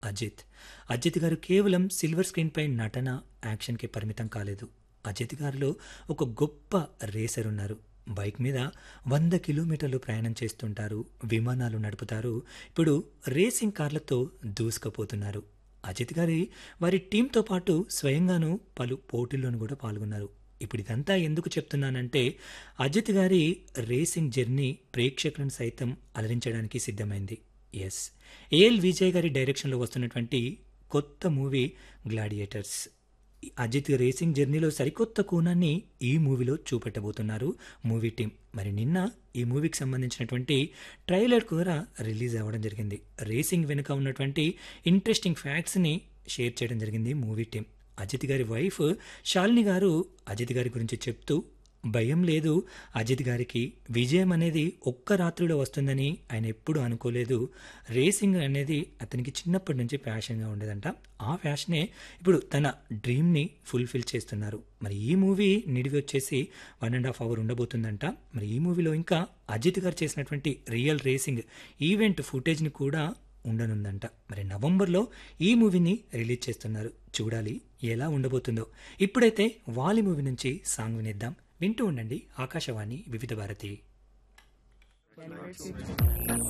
అజిత్ అజిత్ గారు కేవలం సిల్వర్ స్క్రీన్పై నటన యాక్షన్కి పరిమితం కాలేదు అజిత్ గారిలో ఒక గొప్ప రేసర్ ఉన్నారు బైక్ మీద వంద కిలోమీటర్లు ప్రయాణం చేస్తుంటారు విమానాలు నడుపుతారు ఇప్పుడు రేసింగ్ కార్లతో దూసుకుపోతున్నారు అజిత్ గారి వారి టీంతో పాటు స్వయంగాను పలు పోటీల్లోనూ కూడా పాల్గొన్నారు ఇప్పుడు ఇదంతా ఎందుకు చెప్తున్నానంటే అజిత్ గారి రేసింగ్ జర్నీ ప్రేక్షకులను సైతం అలరించడానికి సిద్ధమైంది ఎస్ ఏఎల్ విజయ్ గారి డైరెక్షన్లో వస్తున్నటువంటి కొత్త మూవీ గ్లాడియేటర్స్ అజిత్ రేసింగ్ జర్నీలో సరికొత్త కోణాన్ని ఈ మూవీలో చూపెట్టబోతున్నారు మూవీ టీం మరి నిన్న ఈ మూవీకి సంబంధించినటువంటి ట్రైలర్ కూడా రిలీజ్ అవ్వడం జరిగింది రేసింగ్ వెనుక ఉన్నటువంటి ఇంట్రెస్టింగ్ ఫ్యాక్ట్స్ని షేర్ చేయడం జరిగింది మూవీ టీం అజిత్ గారి వైఫ్ శాలిని గారు అజిత్ గారి గురించి చెప్తూ భయం లేదు అజిత్ గారికి విజయం అనేది ఒక్క రాత్రిలో వస్తుందని ఆయన ఎప్పుడు అనుకోలేదు రేసింగ్ అనేది అతనికి చిన్నప్పటి నుంచి ప్యాషన్గా ఉండేదంట ఆ ప్యాషనే ఇప్పుడు తన డ్రీమ్ని ఫుల్ఫిల్ చేస్తున్నారు మరి ఈ మూవీ నిడివి వచ్చేసి వన్ అండ్ హాఫ్ అవర్ ఉండబోతుందంట మరి ఈ మూవీలో ఇంకా అజిత్ గారు చేసినటువంటి రియల్ రేసింగ్ ఈవెంట్ ఫుటేజ్ని కూడా ఉండనుందంట మరి నవంబర్లో ఈ మూవీని రిలీజ్ చేస్తున్నారు చూడాలి ఎలా ఉండబోతుందో ఇప్పుడైతే వాలి మూవీ నుంచి సాంగ్ వినిద్దాం వింటూ ఉండండి ఆకాశవాణి వివిధ భారతి